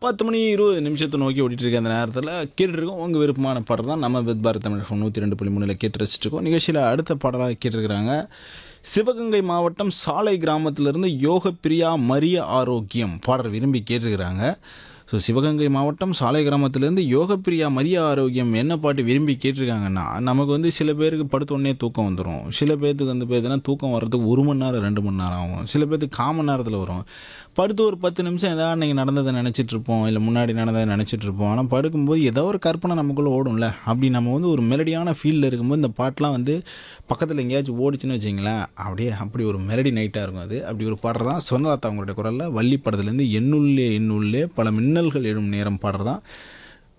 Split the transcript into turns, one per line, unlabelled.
பத்து மணி இருபது நிமிஷத்தை நோக்கி ஓடிட்டு இருக்க அந்த நேரத்தில் கேட்டுருக்கோம் உங்கள் விருப்பமான பாடல் தான் நம்ம வித் பாரத் தமிழ் நூற்றி ரெண்டு புள்ளி மூணில் கேட்டு ரசிச்சிட்டு இருக்கோம் நிகழ்ச்சியில் அடுத்த பாடலாக கேட்டிருக்கிறாங்க சிவகங்கை மாவட்டம் சாலை கிராமத்திலிருந்து யோக பிரியா மரிய ஆரோக்கியம் பாடல் விரும்பி கேட்டிருக்கிறாங்க ஸோ சிவகங்கை மாவட்டம் சாலை கிராமத்திலேருந்து யோகப்பிரியா மதிய ஆரோக்கியம் என்ன பாட்டு விரும்பி கேட்டிருக்காங்கன்னா நமக்கு வந்து சில பேருக்கு படுத்த உடனே தூக்கம் வந்துடும் சில பேர்த்துக்கு வந்து பார்த்தீங்கன்னா தூக்கம் வர்றதுக்கு ஒரு மணி நேரம் ரெண்டு மணி நேரம் ஆகும் சில பேர்த்துக்கு கால் மணி நேரத்தில் வரும் படுத்து ஒரு பத்து நிமிஷம் ஏதாவது அன்றைக்கி நடந்ததை நினச்சிட்டு இருப்போம் இல்லை முன்னாடி நடந்ததை நினச்சிட்டு இருப்போம் ஆனால் படுக்கும்போது ஏதோ ஒரு கற்பனை நமக்குள்ளே ஓடும்ல அப்படி நம்ம வந்து ஒரு மெலடியான ஃபீலில் இருக்கும்போது இந்த பாட்டெலாம் வந்து பக்கத்தில் எங்கேயாச்சும் ஓடிச்சுன்னு வச்சிங்களேன் அப்படியே அப்படி ஒரு மெலடி நைட்டாக இருக்கும் அது அப்படி ஒரு பாடுறது தான் சொன்னலாத்தா அவங்களுடைய குரலில் வள்ளி படத்துலேருந்து எண்ணுள்ளே எண்ணுள்ளே பல மின்னல்கள் எழும் நேரம் பாடுறது தான்